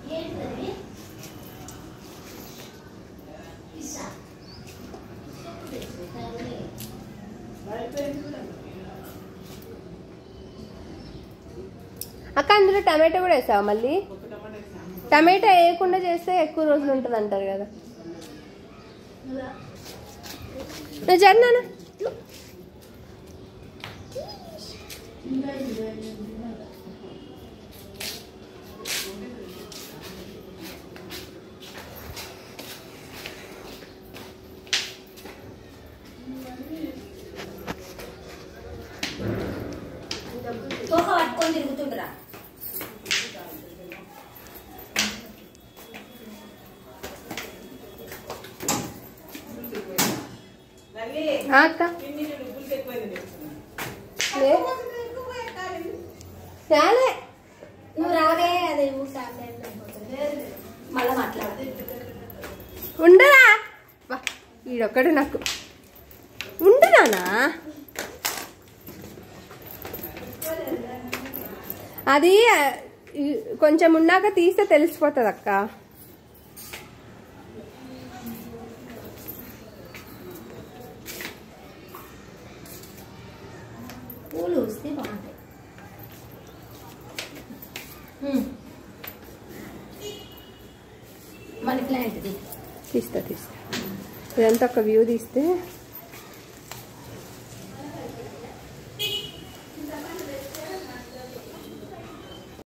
అక్క అందులో టమాటో కూడా వేసావా మళ్ళీ టమాటా వేయకుండా చేస్తే ఎక్కువ రోజులు ఉంటుంది అంటారు కదా నువ్వు జర్నానా తోక పట్టుకొని తిరుగుతుండ్రా ఆ అక్క లే. రాలే నువ్వు రావే అది మళ్ళా మాట్లాడు ఉండరా వా ఈడొక్కడు నాకు ఉండరానా అది ఆ, ఈ- కొంచెం ఉన్నాక తీస్తే తెలిసిపోతుంది అక్క పూలు వస్తే బాగుంటాయి హ్మ్. మనీ ప్లాంట్ది తీస్తా తీస్తా ఇదంతా ఒక వ్యూ తీస్తే